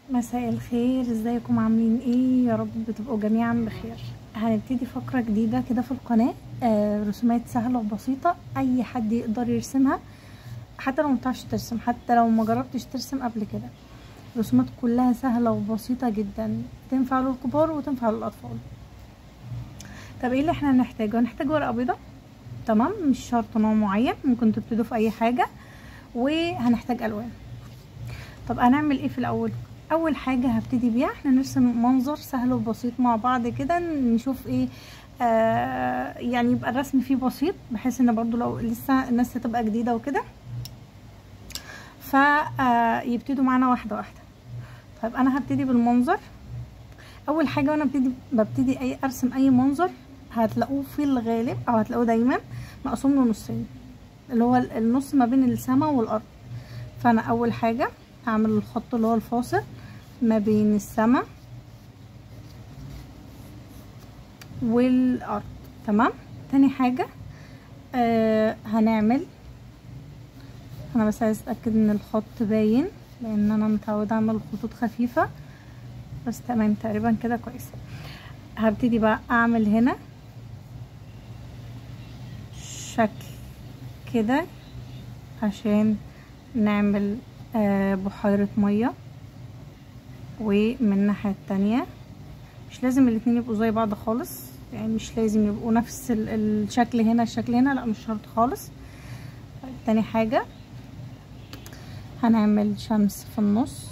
مساء الخير ازيكم عاملين ايه يا رب تبقوا جميعا بخير هنبتدي فقرة جديدة كده في القناة آه رسومات سهلة وبسيطة اي حد يقدر يرسمها حتى لو متعرفش ترسم حتى لو ما جربتش ترسم قبل كده رسومات كلها سهلة وبسيطة جدا تنفع للكبار وتنفع للأطفال طب ايه اللي احنا هنحتاجه هنحتاج ورقة بيضة تمام مش شرط نوع معين ممكن تبتدوا في اي حاجة وهنحتاج الوان طب هنعمل ايه في الاول اول حاجه هبتدي بيها احنا نرسم منظر سهل وبسيط مع بعض كده نشوف ايه آه يعني يبقى الرسم فيه بسيط بحيث ان برضو لو لسه الناس هتبقى جديده وكده فيبتدوا معانا واحده واحده طيب انا هبتدي بالمنظر اول حاجه وانا ببتدي ببتدي اي ارسم اي منظر هتلاقوه في الغالب او هتلاقوه دايما مقسوم له نصين اللي هو النص ما بين السماء والارض فانا اول حاجه هعمل الخط اللي هو الفاصل ما بين السماء والارض تمام تاني حاجة آه هنعمل انا بس عايز اتأكد ان الخط باين لان انا متعودة اعمل خطوط خفيفة بس تمام تقريبا كده كويس هبتدي بقى اعمل هنا شكل كده عشان نعمل آه بحيرة مية ومن الناحية التانية مش لازم الاتنين يبقوا زي بعض خالص يعني مش لازم يبقوا نفس الشكل هنا الشكل هنا لا مش شرط خالص تاني حاجة هنعمل شمس في النص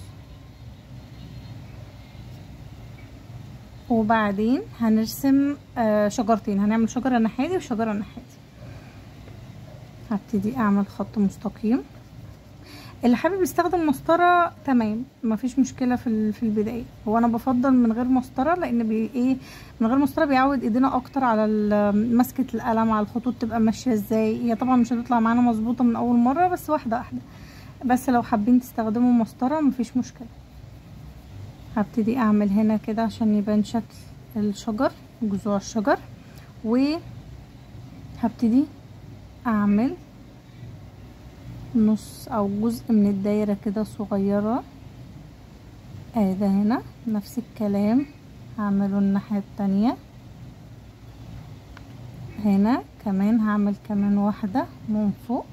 وبعدين هنرسم آه شجرتين هنعمل شجرة ناحية وشجرة ناحية هبتدي اعمل خط مستقيم اللي حابب يستخدم مسطره تمام مفيش مشكله في في البدايه هو انا بفضل من غير مسطره لان بي ايه من غير مسطره بيعود ايدينا اكتر على مسكه القلم على الخطوط تبقى ماشيه ازاي هي طبعا مش هتطلع معانا مظبوطه من اول مره بس واحده واحده بس لو حابين تستخدموا مسطره مفيش مشكله هبتدي اعمل هنا كده عشان يبان شكل الشجر جذوع الشجر وهبتدي اعمل نص او جزء من الدايرة كده صغيرة اه ده هنا نفس الكلام هعمله الناحية التانية هنا كمان هعمل كمان واحدة من فوق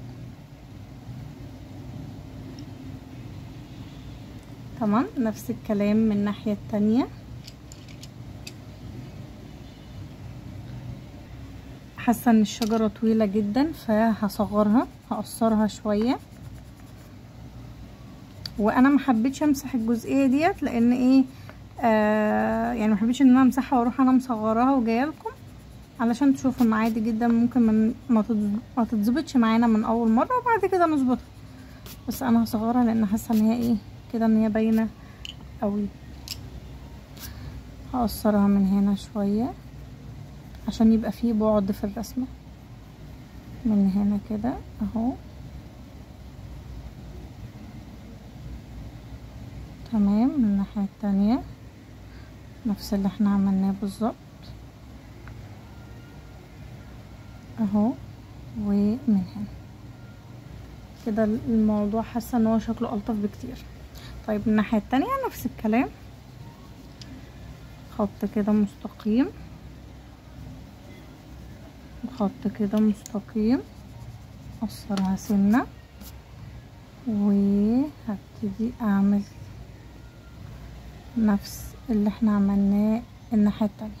تمام نفس الكلام من الناحية التانية حاسه ان الشجره طويله جدا فهصغرها هقصرها شويه وانا ما حبيتش امسح الجزئيه ديت لان ايه آه يعني ما حبيتش ان انا امسحها واروح انا مصغراها وجايه لكم علشان تشوفوا ان عادي جدا ممكن من ما تتظبطش معانا من اول مره وبعد كده نظبطها بس انا هصغرها لان حاسه ان هي ايه كده ان هي باينه قوي هقصرها من هنا شويه عشان يبقى فيه بعد في الرسمة من هنا كده اهو تمام من الناحية التانية نفس اللي احنا عملناه بالظبط اهو ومن هنا كده الموضوع حاسه ان هو شكله الطف بكتير طيب من الناحيه التانية نفس الكلام خط كده مستقيم خط كده مستقيم اقصرها سنة وهبتدي اعمل نفس اللي احنا عملناه الناحية التانية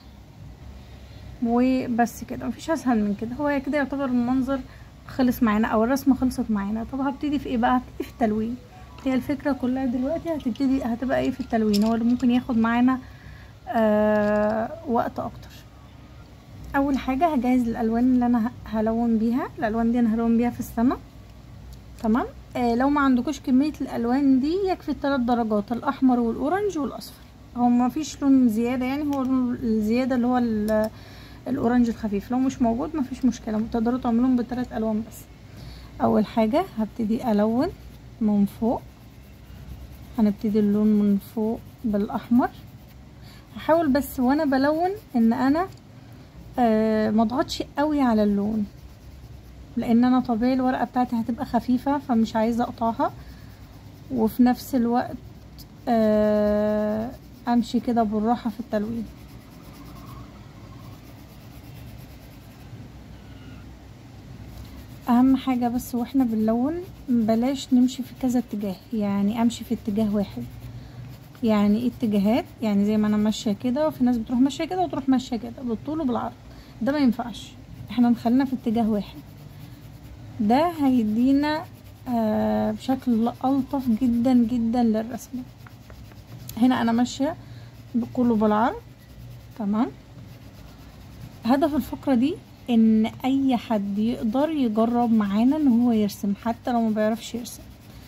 وبس كده مفيش اسهل من كده هو كده يعتبر المنظر خلص معانا او الرسمة خلصت معانا طب هبتدي في ايه بقى هبتدي في التلوين هي الفكرة كلها دلوقتي هتبتدي هتبقى ايه في التلوين هو اللي ممكن ياخد معانا آه وقت اكتر اول حاجه هجهز الالوان اللي انا هلون بيها الالوان دي انا هلون بيها في السماء تمام آه لو ما عندكوش كميه الالوان دي يكفي الثلاث درجات الاحمر والاورنج والاصفر هو ما فيش لون زياده يعني هو الزياده اللي هو الاورنج الخفيف لو مش موجود ما فيش مشكله تقدروا تعملوهم بثلاث الوان بس اول حاجه هبتدي الون من فوق هنبتدي اللون من فوق بالاحمر هحاول بس وانا بلون ان انا آه ما اضغطش قوي على اللون لان انا طبيعي الورقه بتاعتي هتبقى خفيفه فمش عايزه اقطعها وفي نفس الوقت آه امشي كده بالراحة في التلوين اهم حاجة بس واحنا بنلون بلاش نمشي في كذا اتجاه يعني امشي في اتجاه واحد يعني ايه اتجاهات يعني زي ما انا ماشية كده وفي ناس بتروح ماشية كده وتروح ماشية كده بالطول وبالعرض ده ما ينفعش احنا نخلينا في اتجاه واحد ده هيدينا آه بشكل الطف جدا جدا للرسمة هنا انا ماشية كله بالعرض تمام هدف الفقرة دي ان اي حد يقدر يجرب معانا ان هو يرسم حتى لو ما بيعرفش يرسم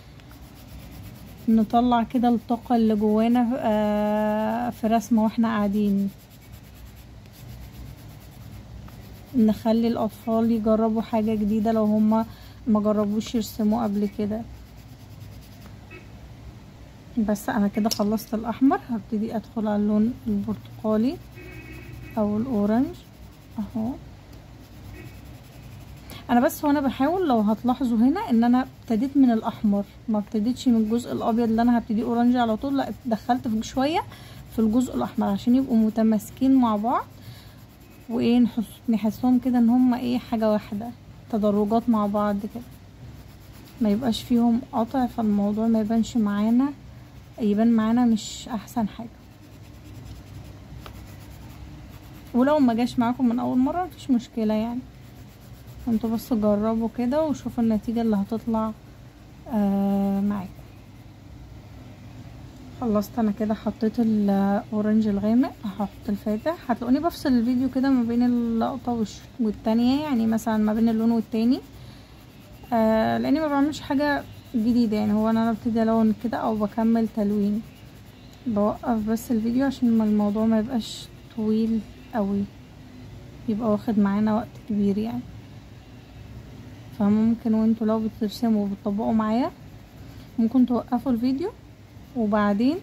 نطلع كده الطاقة اللي جوانا آه في رسمة واحنا قاعدين نخلي الاطفال يجربوا حاجة جديدة لو هما ما جربوش يرسموا قبل كده بس انا كده خلصت الاحمر هبتدي ادخل على اللون البرتقالي او الاورنج اهو انا بس وانا بحاول لو هتلاحظوا هنا ان انا ابتديت من الاحمر ما ابتديتش من الجزء الابيض اللي انا هبتدي اورنج على طول لا دخلت في شويه في الجزء الاحمر عشان يبقوا متماسكين مع بعض وايه نحس نحسهم كده ان هما ايه حاجه واحده تدرجات مع بعض كده ما يبقاش فيهم قطع فالموضوع ما يبانش معانا يبان معانا مش احسن حاجه ولو ما جاش معاكم من اول مره مفيش مشكله يعني انتوا بس جربوا كده وشوفوا النتيجه اللي هتطلع آه معاكم خلصت انا كده حطيت الاورنج الغامق هحط الفاتح هتلاقوني بفصل الفيديو كده ما بين اللقطه والتانية يعني مثلا ما بين اللون والتاني آه لاني ما بعملش حاجه جديده يعني هو انا ببتدي الون كده او بكمل تلوين بوقف بس الفيديو عشان الموضوع ما يبقاش طويل قوي يبقى واخد معانا وقت كبير يعني فممكن وانتوا لو بترسموا وبتطبقوا معايا ممكن توقفوا الفيديو وبعدين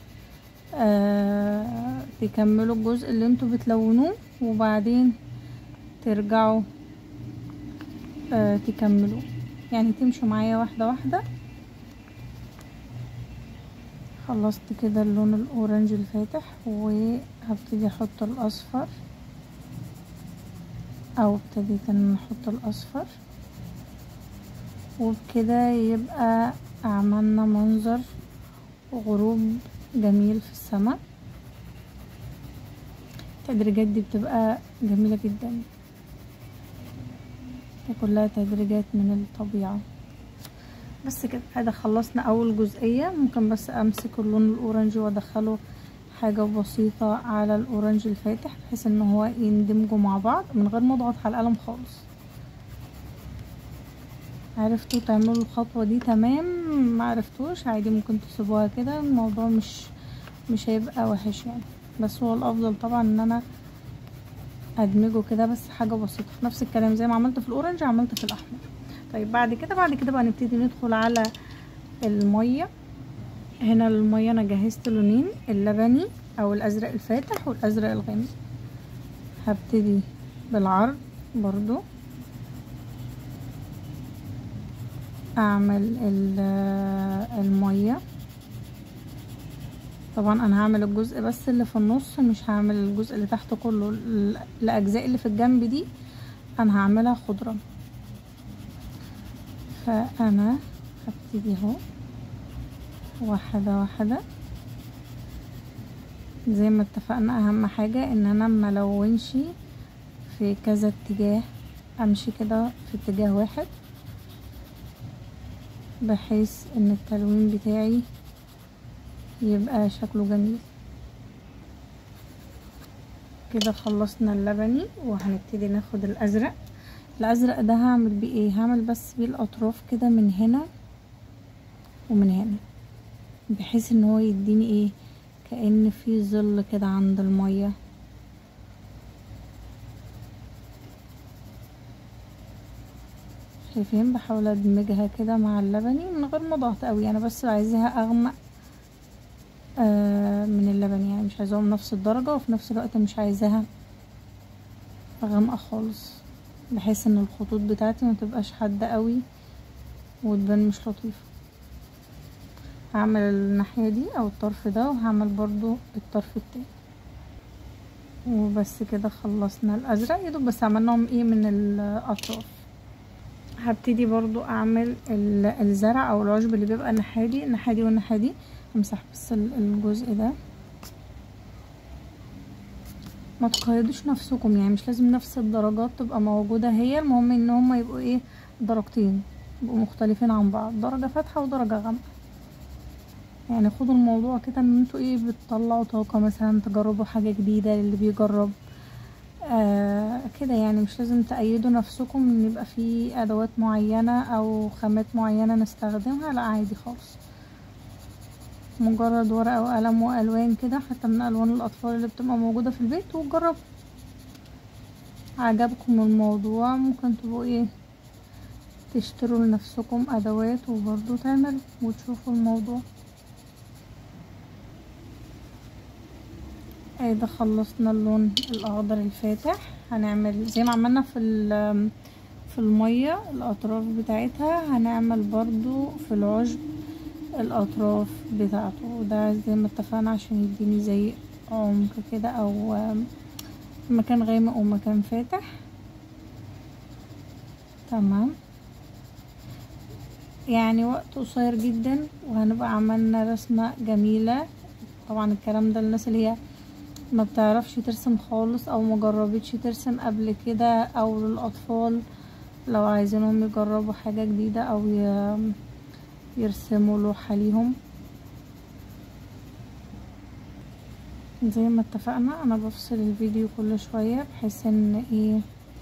آه تكملوا الجزء اللي انتوا بتلونوه وبعدين ترجعوا آه تكملوه يعني تمشوا معايا واحدة واحدة خلصت كده اللون الاورنج الفاتح وهبتدي احط الاصفر او ابتديت ان احط الاصفر وبكده يبقى عملنا منظر غروب جميل في السماء التدريجات دي بتبقى جميلة جدا كلها تدريجات من الطبيعة بس كده هذا خلصنا اول جزئية ممكن بس امسك اللون الاورنج وادخله حاجة بسيطة على الاورنج الفاتح بحيث ان هو يندمجوا مع بعض من غير ما اضغط على القلم خالص عرفتوا تعملوا الخطوة دي تمام ما عرفتوش عادي ممكن تسيبوها كده الموضوع مش مش هيبقى وحش يعني بس هو الافضل طبعا ان انا ادمجه كده بس حاجة بسيطة نفس الكلام زي ما عملت في الاورنج عملت في الاحمر طيب بعد كده بعد كده بقى نبتدي ندخل على المية هنا المية انا جهزت لونين اللبني او الازرق الفاتح والازرق الغامق هبتدي بالعرض برضو اعمل المية طبعا انا هعمل الجزء بس اللي في النص مش هعمل الجزء اللي تحت كله الاجزاء اللي في الجنب دي انا هعملها خضرة فانا هبتدي اهو واحدة واحدة زي ما اتفقنا اهم حاجة ان انا ملونش في كذا اتجاه امشي كده في اتجاه واحد بحيث ان التلوين بتاعي يبقى شكله جميل كده خلصنا اللبني وهنبتدي ناخد الازرق الازرق ده هعمل بيه ايه هعمل بس بيه الاطراف كده من هنا ومن هنا بحيث ان هو يديني ايه كأن في ظل كده عند المية شايفين بحاول ادمجها كده مع اللبني من غير ما ضغط قوي انا بس عايزاها اغمق آه من اللبني يعني مش عايزاهم نفس الدرجة وفي نفس الوقت مش عايزاها غامقة خالص بحيث ان الخطوط بتاعتي ما تبقاش حادة قوي وتبان مش لطيفة هعمل الناحية دي او الطرف ده وهعمل برضو الطرف التاني وبس كده خلصنا الازرق يدوب بس عملناهم ايه من الاطراف هبتدي برضو اعمل الزرع او العشب اللي بيبقى الناحية دي الناحية دي والناحية دي امسح بس الجزء ده ما تقيدوش نفسكم يعني مش لازم نفس الدرجات تبقى موجودة هي المهم ان هما يبقوا ايه درجتين يبقوا مختلفين عن بعض درجة فاتحة ودرجة غامقة يعني خدوا الموضوع كده ان انتوا ايه بتطلعوا طاقة مثلا تجربوا حاجة جديدة للي بيجرب آه كده يعني مش لازم تأيدوا نفسكم ان يبقى في ادوات معينة او خامات معينة نستخدمها لا عادي خالص مجرد ورقة وقلم والوان كده حتى من الوان الاطفال اللي بتبقى موجودة في البيت وجربوا عجبكم الموضوع ممكن تبقوا ايه تشتروا لنفسكم ادوات وبرضو تعملوا وتشوفوا الموضوع ايه ده خلصنا اللون الاخضر الفاتح هنعمل زي ما عملنا في في المية الاطراف بتاعتها هنعمل برضو في العشب الاطراف بتاعته ده زي ما اتفقنا عشان يديني زي عمق كده او مكان غامق ومكان فاتح تمام يعني وقت قصير جدا وهنبقى عملنا رسمة جميلة طبعا الكلام ده للناس اللي هي ما بتعرفش ترسم خالص او مجربتش ترسم قبل كده او للاطفال لو عايزينهم يجربوا حاجة جديدة او يرسموا لوحة ليهم زي ما اتفقنا انا بفصل الفيديو كل شوية بحيث ان ايه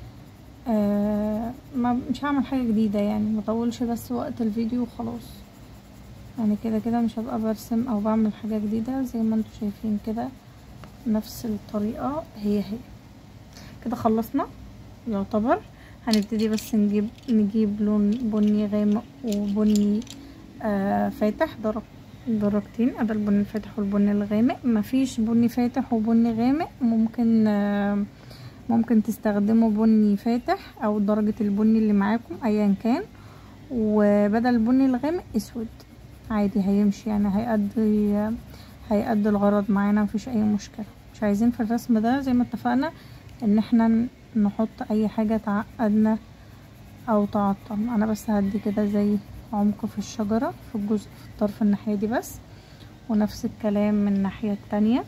آه ما مش هعمل حاجة جديدة يعني مطولش بس وقت الفيديو وخلاص يعني كده كده مش هبقى برسم او بعمل حاجة جديدة زي ما انتوا شايفين كده نفس الطريقة هي هي كده خلصنا يعتبر هنبتدي بس نجيب نجيب لون بني غامق وبني آه فاتح درج درجتين ادي البني الفاتح والبني الغامق مفيش بني فاتح وبني غامق ممكن آه ممكن تستخدموا بني فاتح او درجة البني اللي معاكم ايا كان وبدل البني الغامق اسود عادي هيمشي يعني هيأدي هيأدي الغرض معانا مفيش اي مشكلة مش عايزين في الرسم ده زي ما اتفقنا ان احنا نحط اي حاجة تعقدنا او تعطل انا بس هدي كده زي عمق في الشجرة في الجزء في الطرف الناحية دي بس ونفس الكلام من الناحية التانية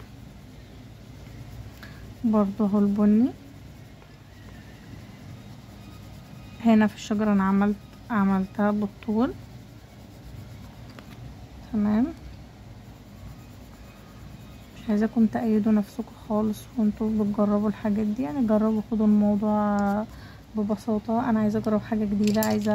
برضه اهو البني هنا في الشجرة انا عملت عملتها بالطول تمام مش عايزاكم تأيدوا نفسكم خالص وانتوا بتجربوا الحاجات دي يعني جربوا خدوا الموضوع ببساطة انا عايزة اجرب حاجة جديدة عايزة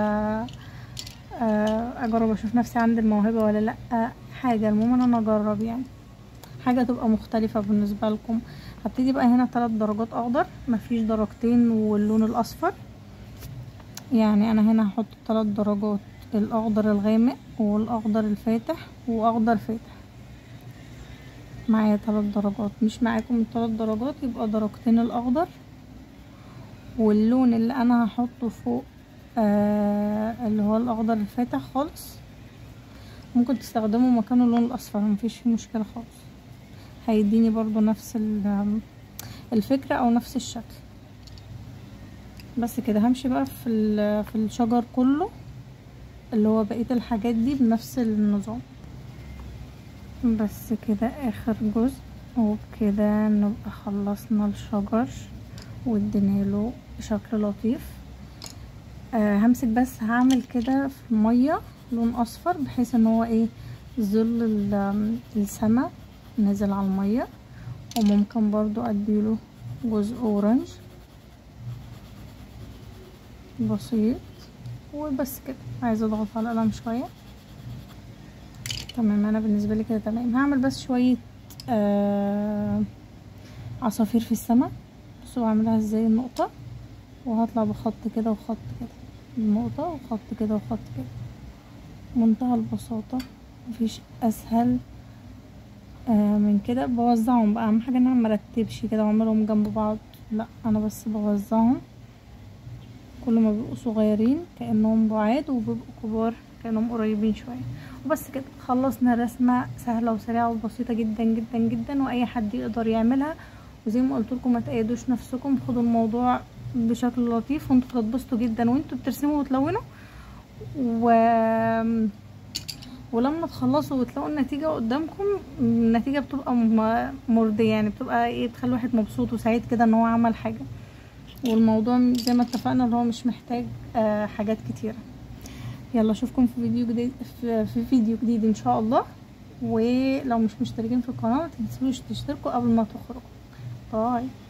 اجرب اشوف نفسي عندي الموهبة ولا لا حاجة المهم ان انا اجرب يعني حاجة تبقى مختلفة بالنسبة لكم هبتدي بقى هنا ثلاث درجات اخضر مفيش درجتين واللون الاصفر يعني انا هنا هحط ثلاث درجات الاخضر الغامق والاخضر الفاتح واخضر فاتح معايا ثلاث درجات مش معاكم الثلاث درجات يبقى درجتين الاخضر واللون اللي انا هحطه فوق آه اللي هو الاخضر الفاتح خالص ممكن تستخدموا مكانه اللون الاصفر مفيش فيه مشكله خالص هيديني برضو نفس الفكره او نفس الشكل بس كده همشي بقى في في الشجر كله اللي هو بقيه الحاجات دي بنفس النظام بس كده اخر جزء وبكده نبقى خلصنا الشجر واديناله شكل لطيف آه همسك بس هعمل كده في المية لون اصفر بحيث ان هو ايه ظل السما نازل على المية وممكن برضو اديله جزء اورنج بسيط وبس كده عايزه اضغط على القلم شويه تمام انا بالنسبه لي كده تمام هعمل بس شويه آه عصافير في السماء بصوا بعملها ازاي النقطه وهطلع بخط كده وخط كده النقطه وخط كده وخط كده منتهى البساطه مفيش اسهل آه من كده بوزعهم بقى اهم حاجه ان انا مرتبش كده واعملهم جنب بعض لا انا بس بوزعهم كل ما بيبقوا صغيرين كانهم بعاد وبيبقوا كبار كانهم قريبين شويه وبس كده خلصنا رسمة سهلة وسريعة وبسيطة جدا جدا جدا واي حد يقدر يعملها وزي ما قلت لكم ما تقيدوش نفسكم خدوا الموضوع بشكل لطيف وانتوا تتبسطوا جدا وانتوا بترسموا وتلونوا و ولما تخلصوا وتلاقوا النتيجة قدامكم النتيجة بتبقى م- مرضية يعني بتبقى ايه بتخلي الواحد مبسوط وسعيد كده ان هو عمل حاجة والموضوع زي ما اتفقنا ان هو مش محتاج آه حاجات كتيرة يلا اشوفكم في فيديو جديد في, في فيديو جديد ان شاء الله ولو مش مشتركين في القناة متنسوش تشتركوا قبل ما تخرجوا باي